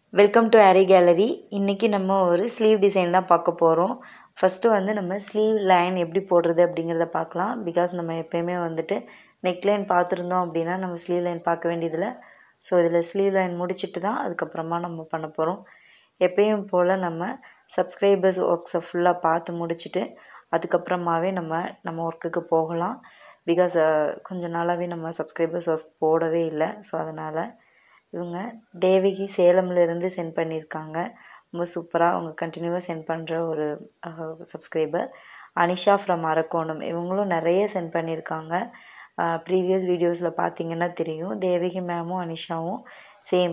welcome to aari gallery இன்றைக்கி நம்ம ஒரு ஸ்லீவ் டிசைன் தான் பார்க்க போகிறோம் ஃபஸ்ட்டு வந்து நம்ம ஸ்லீவ் லைன் எப்படி போடுறது அப்படிங்கிறத பார்க்கலாம் பிகாஸ் நம்ம எப்போயுமே வந்துட்டு நெக் லைன் பார்த்துருந்தோம் அப்படின்னா நம்ம ஸ்லீவ் லைன் பார்க்க வேண்டியதில்லை ஸோ இதில் ஸ்லீவ் லைன் முடிச்சுட்டு தான் அதுக்கப்புறமா நம்ம பண்ண போகிறோம் எப்பயும் போல் நம்ம சப்ஸ்கிரைபர்ஸ் ஒர்க்ஸை ஃபுல்லாக பார்த்து முடிச்சுட்டு அதுக்கப்புறமாவே நம்ம நம்ம ஒர்க்குக்கு போகலாம் பிகாஸ் கொஞ்ச நாளாகவே நம்ம சப்ஸ்கிரைபர்ஸ் ஒர்க் போடவே இல்லை ஸோ அதனால் இவங்க தேவகி சேலம்லேருந்து சென்ட் பண்ணியிருக்காங்க ரொம்ப சூப்பராக அவங்க கண்டினியூவாக சென்ட் பண்ணுற ஒரு சப்ஸ்கிரைபர் அனிஷா ஃப்ரம் அரக்கோணம் இவங்களும் நிறைய சென்ட் பண்ணியிருக்காங்க ப்ரீவியஸ் வீடியோஸில் பார்த்தீங்கன்னா தெரியும் தேவகி மேமும் அனிஷாவும் சேம்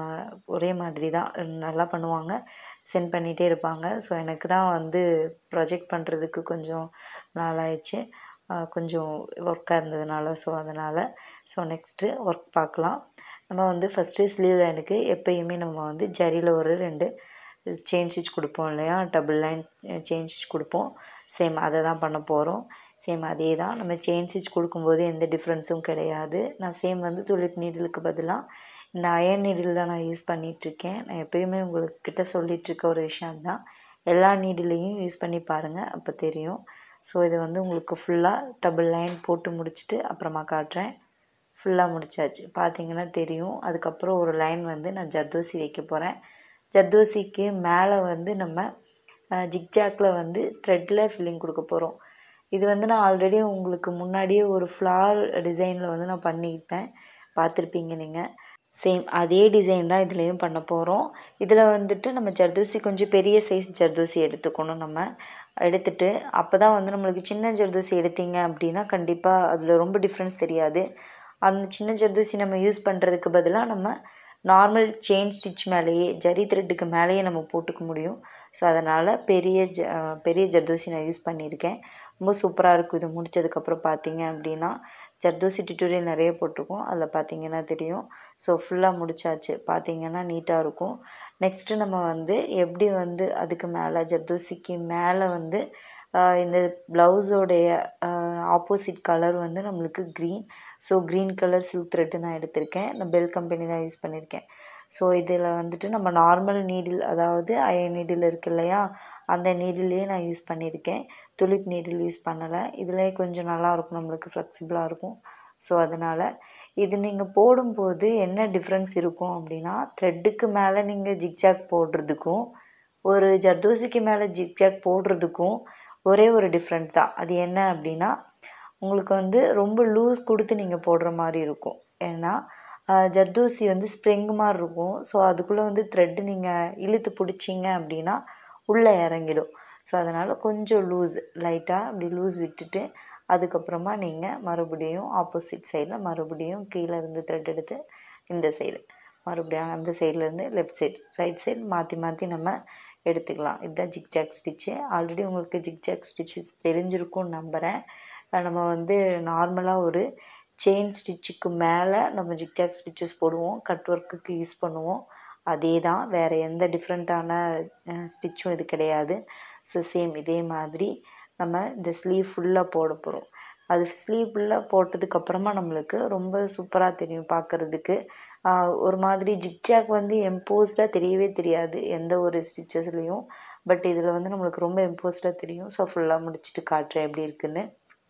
ஒரே மாதிரி தான் நல்லா பண்ணுவாங்க சென்ட் பண்ணிகிட்டே இருப்பாங்க ஸோ எனக்கு தான் வந்து ப்ரொஜெக்ட் பண்ணுறதுக்கு கொஞ்சம் நாளாயிடுச்சு கொஞ்சம் ஒர்க்காக இருந்ததுனால ஸோ அதனால் ஸோ நெக்ஸ்ட்டு ஒர்க் பார்க்கலாம் நம்ம வந்து ஃபஸ்ட்டு ஸ்லீவ் லைனுக்கு எப்பயுமே நம்ம வந்து ஜரியில் ஒரு ரெண்டு செயின் ஸ்டிச் கொடுப்போம் இல்லையா டபுள் லைன் செயின் ஸ்டிச் கொடுப்போம் சேம் அதை தான் பண்ண போகிறோம் சேம் அதே தான் நம்ம செயின் ஸ்டிச் கொடுக்கும்போது எந்த டிஃப்ரென்ஸும் கிடையாது நான் சேம் வந்து துளிப் நீடிலுக்கு பதிலாக இந்த அயன் நீடில் தான் நான் யூஸ் பண்ணிகிட்ருக்கேன் நான் எப்பயுமே உங்கள்கிட்ட சொல்லிகிட்ருக்க ஒரு விஷயம் தான் எல்லா நீடிலையும் யூஸ் பண்ணி பாருங்கள் அப்போ தெரியும் ஸோ இது வந்து உங்களுக்கு ஃபுல்லாக டபுள் லைன் போட்டு முடிச்சுட்டு அப்புறமா காட்டுறேன் ஃபுல்லாக முடிச்சாச்சு பார்த்தீங்கன்னா தெரியும் அதுக்கப்புறம் ஒரு லைன் வந்து நான் ஜர்தோசி வைக்க போகிறேன் ஜர்தோசிக்கு மேலே வந்து நம்ம ஜிக்ஜாக்கில் வந்து த்ரெட்டில் ஃபில்லிங் கொடுக்க போகிறோம் இது வந்து நான் ஆல்ரெடி உங்களுக்கு முன்னாடியே ஒரு ஃப்ளார் டிசைனில் வந்து நான் பண்ணியிருப்பேன் பார்த்துருப்பீங்க நீங்கள் சேம் அதே டிசைன் தான் இதுலேயும் பண்ண போகிறோம் இதில் வந்துட்டு நம்ம ஜர்தோசி கொஞ்சம் பெரிய சைஸ் ஜர்தோசி எடுத்துக்கணும் நம்ம எடுத்துட்டு அப்போ தான் வந்து நம்மளுக்கு சின்ன ஜர்தோசி எடுத்தீங்க அப்படின்னா கண்டிப்பாக அதில் ரொம்ப டிஃப்ரென்ஸ் தெரியாது அந்த சின்ன ஜர்தோசி நம்ம யூஸ் பண்ணுறதுக்கு பதிலாக நம்ம நார்மல் செயின் ஸ்டிச் மேலேயே ஜரி த்ரெட்டுக்கு மேலேயே நம்ம போட்டுக்க முடியும் ஸோ அதனால் பெரிய ஜ பெரிய ஜர்தோசி நான் யூஸ் பண்ணியிருக்கேன் ரொம்ப சூப்பராக இருக்கும் இது முடித்ததுக்கப்புறம் பார்த்தீங்க அப்படின்னா ஜர்தோசி டியூட்டோரியல் நிறைய போட்டிருக்கோம் அதில் பார்த்தீங்கன்னா தெரியும் ஸோ ஃபுல்லாக முடிச்சாச்சு பார்த்தீங்கன்னா நீட்டாக இருக்கும் நெக்ஸ்ட்டு நம்ம வந்து எப்படி வந்து அதுக்கு மேலே ஜர்தோசிக்கு மேலே வந்து இந்த ப்ளவுஸோடைய ஆப்போசிட் கலர் வந்து நம்மளுக்கு green so green colour silk thread நான் எடுத்திருக்கேன் நான் பெல் கம்பெனி தான் யூஸ் பண்ணியிருக்கேன் ஸோ இதில் வந்துட்டு நம்ம நார்மல் நீடில் அதாவது அயன் நீடில் இருக்கு இல்லையா அந்த நீடிலே நான் யூஸ் பண்ணியிருக்கேன் துளிப் நீடில் யூஸ் பண்ணலை இதிலே கொஞ்சம் நல்லாயிருக்கும் நம்மளுக்கு ஃப்ளெக்சிபிளாக இருக்கும் ஸோ அதனால் இது நீங்கள் போடும்போது என்ன டிஃப்ரென்ஸ் இருக்கும் அப்படின்னா த்ரெட்டுக்கு மேலே நீங்கள் ஜிக்ஜாக் போடுறதுக்கும் ஒரு ஜர்தோசிக்கு மேலே ஜிக்ஜாக் போடுறதுக்கும் ஒரே ஒரு டிஃப்ரெண்ட் தான் அது என்ன அப்படின்னா உங்களுக்கு வந்து ரொம்ப லூஸ் கொடுத்து நீங்கள் போடுற மாதிரி இருக்கும் ஏன்னா ஜர்தோசி வந்து ஸ்ப்ரிங் மாதிரி இருக்கும் ஸோ அதுக்குள்ளே வந்து த்ரெட்டு நீங்கள் இழுத்து பிடிச்சிங்க அப்படின்னா உள்ளே இறங்கிடும் ஸோ அதனால் கொஞ்சம் லூஸ் லைட்டாக அப்படி லூஸ் விட்டுட்டு அதுக்கப்புறமா நீங்கள் மறுபடியும் ஆப்போசிட் சைடில் மறுபடியும் கீழே இருந்து த்ரெட் எடுத்து இந்த சைடு மறுபடியும் அந்த சைட்லேருந்து லெஃப்ட் சைடு ரைட் சைடு மாற்றி மாற்றி நம்ம எடுத்துக்கலாம் இதுதான் ஜிக்ஜாக் ஸ்டிச்சு ஆல்ரெடி உங்களுக்கு ஜிக்ஜாக் ஸ்டிச்சு தெரிஞ்சிருக்கும்னு நம்புகிறேன் நம்ம வந்து நார்மலாக ஒரு செயின் ஸ்டிச்சுக்கு மேலே நம்ம ஜிக்ஜாக் ஸ்டிச்சஸ் போடுவோம் கட் ஒர்க்குக்கு யூஸ் பண்ணுவோம் அதே தான் வேறு எந்த டிஃப்ரெண்ட்டான ஸ்டிச்சும் இது கிடையாது ஸோ சேம் இதே மாதிரி நம்ம இந்த ஸ்லீவ் ஃபுல்லாக போட போகிறோம் அது ஸ்லீவ் ஃபுல்லாக போட்டதுக்கப்புறமா நம்மளுக்கு ரொம்ப சூப்பராக தெரியும் பார்க்குறதுக்கு ஒரு மாதிரி ஜிக்ஜாக் வந்து எம்போஸ்டாக தெரியவே தெரியாது எந்த ஒரு ஸ்டிச்சஸ்லேயும் பட் இதில் வந்து நம்மளுக்கு ரொம்ப எம்போஸ்டாக தெரியும் ஸோ ஃபுல்லாக முடிச்சுட்டு காட்டுறேன் எப்படி இருக்குன்னு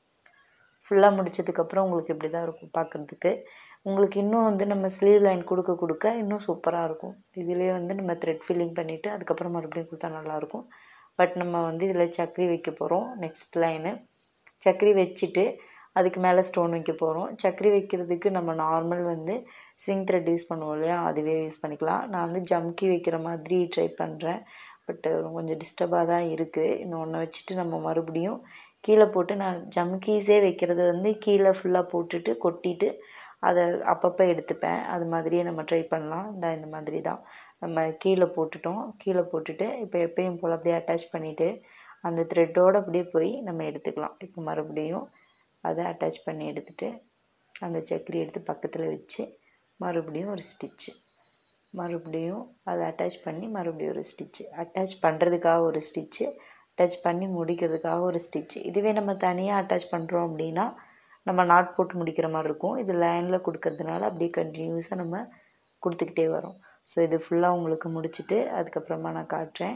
ஃபுல்லாக முடிச்சதுக்கப்புறம் உங்களுக்கு இப்படி தான் இருக்கும் பார்க்குறதுக்கு உங்களுக்கு இன்னும் வந்து நம்ம ஸ்லீவ் லைன் கொடுக்க கொடுக்க இன்னும் சூப்பராக இருக்கும் இதிலே வந்து நம்ம த்ரெட் ஃபில்லிங் பண்ணிவிட்டு அதுக்கப்புறம் மறுபடியும் கொடுத்தா நல்லாயிருக்கும் பட் நம்ம வந்து இதில் சக்கரி வைக்க போகிறோம் நெக்ஸ்ட் லைனு சக்கரி வச்சுட்டு அதுக்கு மேலே ஸ்டோன் வைக்க போகிறோம் சக்கரி வைக்கிறதுக்கு நம்ம நார்மல் வந்து ஸ்விங் த்ரெட் யூஸ் பண்ணுவோம் இல்லையா அதுவே யூஸ் பண்ணிக்கலாம் நான் வந்து ஜம்கி வைக்கிற மாதிரி ட்ரை பண்ணுறேன் பட் கொஞ்சம் டிஸ்டர்பாக தான் இருக்குது இந்த ஒன்றை வச்சுட்டு நம்ம மறுபடியும் கீழே போட்டு நான் ஜம்கீஸே வைக்கிறது வந்து கீழே ஃபுல்லாக போட்டுட்டு கொட்டிட்டு அதை அப்பப்போ எடுத்துப்பேன் அது மாதிரியே நம்ம ட்ரை பண்ணலாம் இந்த இந்த மாதிரி தான் நம்ம கீழே போட்டுட்டோம் கீழே போட்டுட்டு இப்போ எப்பயும் போல் அப்படியே அட்டாச் பண்ணிவிட்டு அந்த த்ரெட்டோடு அப்படியே போய் நம்ம எடுத்துக்கலாம் இப்போ மறுபடியும் அதை அட்டாச் பண்ணி எடுத்துகிட்டு அந்த சக்கரி எடுத்து பக்கத்தில் வச்சு மறுபடியும் ஒரு ஸ்டிச்சு மறுபடியும் அதை அட்டாச் பண்ணி மறுபடியும் ஒரு ஸ்டிச்சு அட்டாச் பண்ணுறதுக்காக ஒரு ஸ்டிச்சு அட்டாச் பண்ணி முடிக்கிறதுக்காக ஒரு ஸ்டிச் இதுவே நம்ம தனியாக அட்டாச் பண்ணுறோம் அப்படின்னா நம்ம நாட் போட்டு முடிக்கிற மாதிரி இருக்கும் இது லைனில் கொடுக்கறதுனால அப்படியே கண்டினியூஸாக நம்ம கொடுத்துக்கிட்டே வரோம் ஸோ இது ஃபுல்லாக உங்களுக்கு முடிச்சுட்டு அதுக்கப்புறமா நான் காட்டுறேன்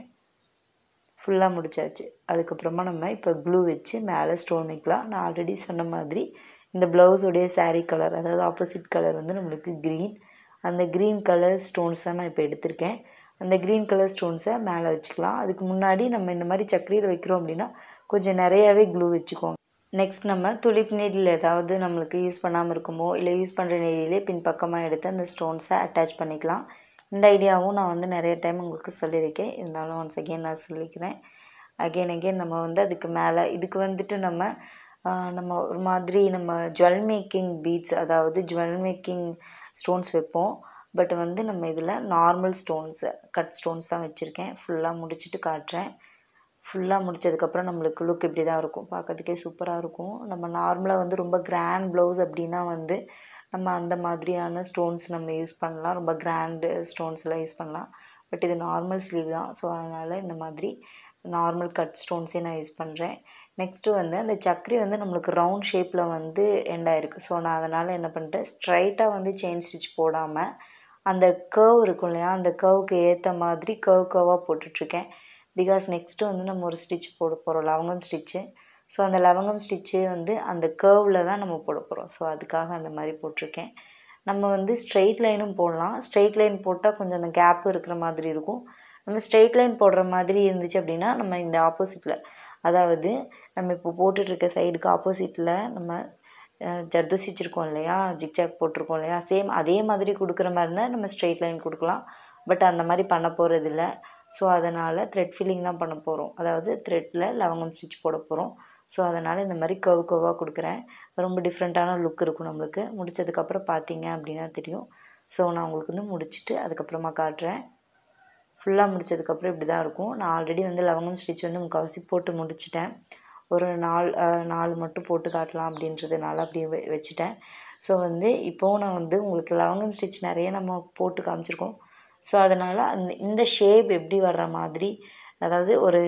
ஃபுல்லாக முடிச்சாச்சு அதுக்கப்புறமா நம்ம இப்போ க்ளூ வச்சு மேலே ஸ்டோன் வைக்கலாம் நான் ஆல்ரெடி சொன்ன மாதிரி இந்த ப்ளவுஸோடைய saree கலர் அதாவது ஆப்போசிட் கலர் வந்து நம்மளுக்கு க்ரீன் அந்த க்ரீன் கலர் ஸ்டோன்ஸ் தான் நான் இப்போ எடுத்திருக்கேன் அந்த க்ரீன் கலர் ஸ்டோன்ஸை மேலே வச்சுக்கலாம் அதுக்கு முன்னாடி நம்ம இந்த மாதிரி சக்கரையில் வைக்கிறோம் அப்படின்னா கொஞ்சம் நிறையாவே க்ளூ வச்சுக்கோங்க நெக்ஸ்ட் நம்ம துளிப் நீடில் ஏதாவது நம்மளுக்கு யூஸ் பண்ணாமல் இருக்குமோ இல்லை யூஸ் பண்ணுற நீடிலே பின்பக்கமாக எடுத்து அந்த ஸ்டோன்ஸை அட்டாச் பண்ணிக்கலாம் இந்த ஐடியாவும் நான் வந்து நிறைய டைம் உங்களுக்கு சொல்லியிருக்கேன் இருந்தாலும் ஒன்ஸ் அகெயின் நான் சொல்லிக்கிறேன் அகெயின் அகெயின் நம்ம வந்து அதுக்கு மேலே இதுக்கு வந்துட்டு நம்ம ஆஹ், நம்ம ஒரு மாதிரி நம்ம ஜுவல் மேக்கிங் பீட்ஸ் அதாவது ஜுவல் மேக்கிங் ஸ்டோன்ஸ் வைப்போம் பட் வந்து நம்ம இதில் நார்மல் ஸ்டோன்ஸ் கட் ஸ்டோன்ஸ் தான் வச்சுருக்கேன் ஃபுல்லாக முடிச்சுட்டு காட்டுறேன் ஃபுல்லாக முடிச்சதுக்கப்புறம் நம்மளுக்கு லுக் இப்படி தான் இருக்கும் பார்க்கறதுக்கே சூப்பராக இருக்கும் நம்ம நார்மலாக வந்து ரொம்ப கிராண்ட் ப்ளவுஸ் அப்படின்னா வந்து நம்ம அந்த மாதிரியான ஸ்டோன்ஸ் நம்ம யூஸ் பண்ணலாம் ரொம்ப கிராண்டு ஸ்டோன்ஸ்லாம் யூஸ் பண்ணலாம் பட் இது நார்மல் ஸ்லீவ் தான் ஸோ அதனால் இந்த மாதிரி நார்மல் கட் ஸ்டோன்ஸே நான் யூஸ் பண்ணுறேன் நெக்ஸ்ட்டு வந்து அந்த சக்கரி வந்து நம்மளுக்கு ரவுண்ட் ஷேப்பில் வந்து எண்ட் ஆயிருக்கு ஸோ நான் அதனால் என்ன பண்ணிட்டேன் ஸ்ட்ரைட்டாக வந்து செயின் ஸ்டிச் போடாமல் அந்த கர்வ் இருக்கும் இல்லையா அந்த கர்வுக்கு ஏற்ற மாதிரி கர்வ் கர்வாக போட்டுட்ருக்கேன் பிகாஸ் நெக்ஸ்ட்டு வந்து நம்ம ஒரு ஸ்டிச் போட போகிறோம் லவங்கம் ஸ்டிச்சு ஸோ அந்த லவங்கம் ஸ்டிச்சு வந்து அந்த கர்வில் தான் நம்ம போட போகிறோம் ஸோ அதுக்காக அந்த மாதிரி போட்டிருக்கேன் நம்ம வந்து ஸ்ட்ரெயிட் லைனும் போடலாம் ஸ்ட்ரெயிட் லைன் போட்டால் கொஞ்சம் அந்த கேப் இருக்கிற மாதிரி இருக்கும் நம்ம ஸ்ட்ரெயிட் லைன் போடுற மாதிரி இருந்துச்சு அப்படின்னா நம்ம இந்த ஆப்போசிட்டில் அதாவது நம்ம இப்போ போட்டுட்ருக்க சைடுக்கு ஆப்போசிட்டில் நம்ம அஹ், ஜர்தோசி வச்சுருக்கோம் இல்லையா ஜிக்ஜாக் போட்டிருக்கோம் இல்லையா சேம் அதே மாதிரி கொடுக்குற மாதிரி இருந்தால் நம்ம ஸ்ட்ரெயிட் லைன் கொடுக்கலாம் பட் அந்த மாதிரி பண்ண போகிறது இல்லை ஸோ அதனால் த்ரெட் ஃபில்லிங் தான் பண்ண போகிறோம் அதாவது த்ரெட்டில் லவங்கம் ஸ்டிச் போட போகிறோம் ஸோ அதனால் இந்த மாதிரி கவ் கவ்வாக கொடுக்குறேன் ரொம்ப டிஃப்ரெண்ட்டான லுக் இருக்கும் நம்மளுக்கு முடிச்சதுக்கப்புறம் பார்த்தீங்க அப்படின்னா தெரியும் ஸோ நான் உங்களுக்கு வந்து முடிச்சுட்டு அதுக்கப்புறமா காட்டுறேன் ஃபுல்லாக முடிச்சதுக்கப்புறம் இப்படி தான் இருக்கும் நான் ஆல்ரெடி வந்து லவங்கம் ஸ்டிச் வந்து முக்கால்வாசி போட்டு முடிச்சிட்டேன் ஒரு நாலு அஹ், நாலு மட்டும் போட்டு காட்டலாம் அப்படின்றதுனால அப்படியே வெ- வச்சுட்டேன் ஸோ வந்து இப்போவும் நான் வந்து உங்களுக்கு லவங்கம் ஸ்டிச் நிறைய நம்ம போட்டு காமிச்சிருக்கோம் ஸோ அதனால் அந்த இந்த ஷேப் எப்படி வர்ற மாதிரி அதாவது ஒரு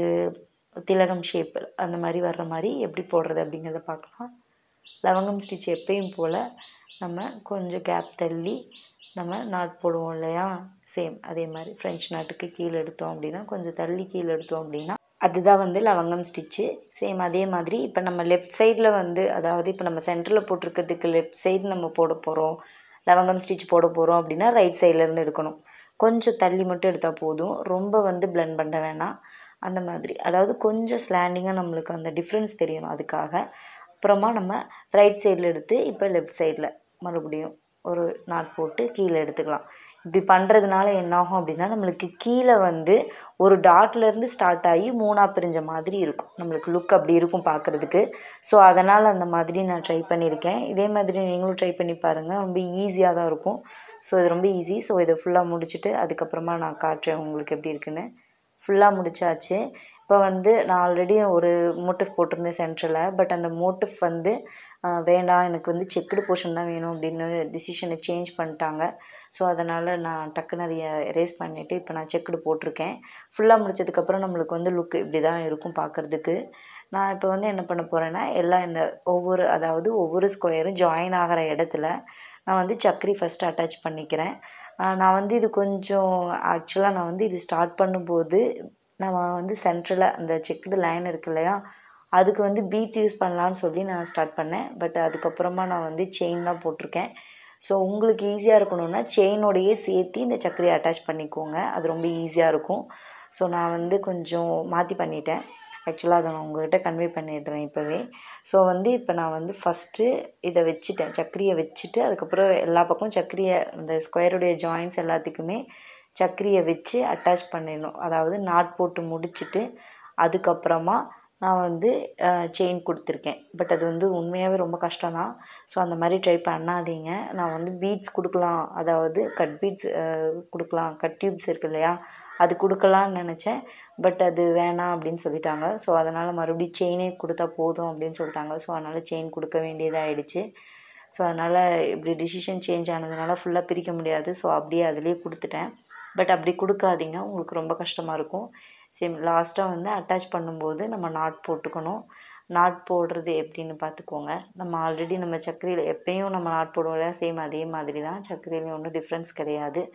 திலகம் ஷேப் அந்த மாதிரி வர்ற மாதிரி எப்படி போடுறது அப்படிங்கிறத பார்க்கலாம் லவங்கம் ஸ்டிச் எப்பயும் போல் நம்ம கொஞ்சம் கேப் தள்ளி நம்ம நாட் போடுவோம் இல்லையா சேம் அதே மாதிரி ஃப்ரெஞ்ச் நாட்டுக்கு கீழே எடுத்தோம் அப்படின்னா கொஞ்சம் தள்ளி கீழே எடுத்தோம் அப்படின்னா அதுதான் வந்து லவங்கம் ஸ்டிச்சு சேம் அதே மாதிரி இப்போ நம்ம லெஃப்ட் சைடில் வந்து அதாவது இப்போ நம்ம சென்டரில் போட்டிருக்கிறதுக்கு லெஃப்ட் சைடு நம்ம போட போகிறோம் லவங்கம் ஸ்டிச் போட போகிறோம் அப்படின்னா ரைட் சைட்லேருந்து எடுக்கணும் கொஞ்சம் தள்ளி மட்டும் எடுத்தால் போதும் ரொம்ப வந்து blend பண்ண வேணாம் அந்த மாதிரி அதாவது கொஞ்சம் ஸ்லாண்டிங்காக நம்மளுக்கு அந்த டிஃப்ரென்ஸ் தெரியணும் அதுக்காக அப்புறமா நம்ம ரைட் சைடில் எடுத்து இப்போ லெஃப்ட் சைடில் மறுபடியும் ஒரு நாட் போட்டு கீழே எடுத்துக்கலாம் இப்படி பண்ணுறதுனால என்ன ஆகும் அப்படின்னா நம்மளுக்கு கீழே வந்து ஒரு டாட்ல இருந்து ஸ்டார்ட் ஆகி மூணாக பிரிஞ்ச மாதிரி இருக்கும் நம்மளுக்கு லுக் அப்படி இருக்கும் பார்க்குறதுக்கு ஸோ அதனால் அந்த மாதிரி நான் ட்ரை பண்ணியிருக்கேன் இதே மாதிரி நீங்களும் ட்ரை பண்ணி பாருங்கள் ரொம்ப ஈஸியாக தான் இருக்கும் ஸோ இது ரொம்ப ஈஸி ஸோ இதை ஃபுல்லாக முடிச்சுட்டு அதுக்கப்புறமா நான் காட்டுறேன் உங்களுக்கு எப்படி இருக்குன்னு ஃபுல்லாக முடிச்சாச்சு இப்போ வந்து நான் ஆல்ரெடி ஒரு மோட்டிவ் போட்டிருந்தேன் சென்டரில் பட் அந்த மோட்டிவ் வந்து ஆஹ், வேண்டாம் எனக்கு வந்து செக்குடு போர்ஷன் தான் வேணும் அப்படின்னு டிசிஷனை சேஞ்ச் பண்ணிட்டாங்க ஸோ அதனால் நான் டக்குன்னு அதை எரேஸ் பண்ணிவிட்டு இப்போ நான் செக்குடு போட்டிருக்கேன் ஃபுல்லாக முடிச்சதுக்கப்புறம் நம்மளுக்கு வந்து லுக் இப்படி தான் இருக்கும் பார்க்குறதுக்கு நான் இப்போ வந்து என்ன பண்ண போகிறேன்னா எல்லாம் இந்த ஒவ்வொரு அதாவது ஒவ்வொரு ஸ்கொயரும் ஜாயின் ஆகிற இடத்துல நான் வந்து சக்கரி ஃபஸ்ட்டு அட்டாச் பண்ணிக்கிறேன் ஆஹ் நான் வந்து இது கொஞ்சம் ஆக்சுவலாக நான் வந்து இது ஸ்டார்ட் பண்ணும்போது நம்ம வந்து சென்ட்ரலில் அந்த செக்குடு லைன் இருக்கு இல்லையா அதுக்கு வந்து பீட்ஸ் யூஸ் பண்ணலான்னு சொல்லி நான் ஸ்டார்ட் பண்ணேன் பட் அதுக்கப்புறமா நான் வந்து செயின் தான் போட்டிருக்கேன் ஸோ உங்களுக்கு ஈஸியாக இருக்கணும்னா செயினோடையே சேர்த்து இந்த சக்கரையை அட்டாச் பண்ணிக்கோங்க அது ரொம்ப ஈஸியாக இருக்கும் ஸோ நான் வந்து கொஞ்சம் மாற்றி பண்ணிட்டேன் ஆக்சுவலாக அதை நான் உங்கள்கிட்ட கன்வே பண்ணிடுறேன் இப்போவே ஸோ வந்து இப்போ நான் வந்து ஃபஸ்ட்டு இதை வச்சுட்டேன் சக்கரியை வச்சுட்டு அதுக்கப்புறம் எல்லா பக்கமும் சக்கரியை இந்த ஸ்கொயருடைய ஜாயின்ஸ் எல்லாத்துக்குமே சக்கரியை வச்சு அட்டாச் பண்ணிடணும் அதாவது நாட் போட்டு முடிச்சுட்டு அதுக்கப்புறமா நான் வந்து செயின் கொடுத்துருக்கேன் பட் அது வந்து உண்மையாகவே ரொம்ப கஷ்டம் தான் ஸோ அந்த மாதிரி ட்ரை பண்ணாதீங்க நான் வந்து பீட்ஸ் கொடுக்கலாம் அதாவது கட் பீட்ஸ் கொடுக்கலாம் கட் டியூப்ஸ் இருக்கு இல்லையா அது கொடுக்கலான்னு நினச்சேன் பட் அது வேணாம் அப்படின்னு சொல்லிட்டாங்க ஸோ அதனால் மறுபடியும் செயினே கொடுத்தா போதும் அப்படின்னு சொல்லிட்டாங்க ஸோ அதனால் செயின் கொடுக்க வேண்டியதாகிடுச்சு ஸோ அதனால் இப்படி டிசிஷன் சேஞ்ச் ஆனதுனால ஃபுல்லாக பிரிக்க முடியாது ஸோ அப்படியே அதிலே கொடுத்துட்டேன் பட் அப்படி கொடுக்காதீங்க உங்களுக்கு ரொம்ப கஷ்டமாக இருக்கும் சேம் லாஸ்ட்டாக வந்து அட்டாச் பண்ணும்போது நம்ம நாட் போட்டுக்கணும் நாட் போடுறது எப்படின்னு பார்த்துக்கோங்க நம்ம ஆல்ரெடி நம்ம சக்கரையில் எப்பயும் நம்ம நாட் போடுவோம் இல்லையா சேம் அதே மாதிரி தான் சக்கரையிலையும் ஒன்றும் டிஃப்ரென்ஸ் கிடையாது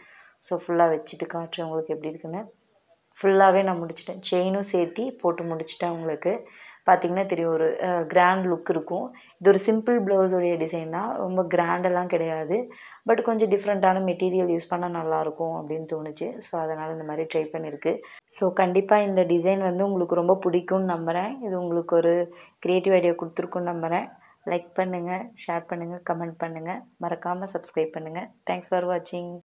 ஸோ ஃபுல்லாக வச்சுட்டு காட்டுறேன் உங்களுக்கு எப்படி இருக்குன்னு ஃபுல்லாகவே நான் முடிச்சிட்டேன் செயினும் சேர்த்தி போட்டு முடிச்சிட்டேன் உங்களுக்கு பார்த்தீங்கன்னா தெரியும் ஒரு கிராண்ட் லுக் இருக்கும் இது ஒரு சிம்பிள் ப்ளவுஸோடைய டிசைன் தான் ரொம்ப கிராண்டெல்லாம் கிடையாது பட் கொஞ்சம் டிஃப்ரெண்ட்டான மெட்டீரியல் யூஸ் பண்ணால் நல்லாயிருக்கும் அப்படின்னு தோணுச்சு ஸோ அதனால் இந்த மாதிரி ட்ரை பண்ணியிருக்கு ஸோ கண்டிப்பாக இந்த டிசைன் வந்து உங்களுக்கு ரொம்ப பிடிக்கும்னு நம்புகிறேன் இது உங்களுக்கு ஒரு க்ரியேட்டிவ் ஐடியா கொடுத்துருக்குன்னு நம்புகிறேன் லைக் பண்ணுங்கள் ஷேர் பண்ணுங்கள் கமெண்ட் பண்ணுங்கள் மறக்காமல் சப்ஸ்கிரைப் பண்ணுங்கள் தேங்க்ஸ் ஃபார் வாட்சிங்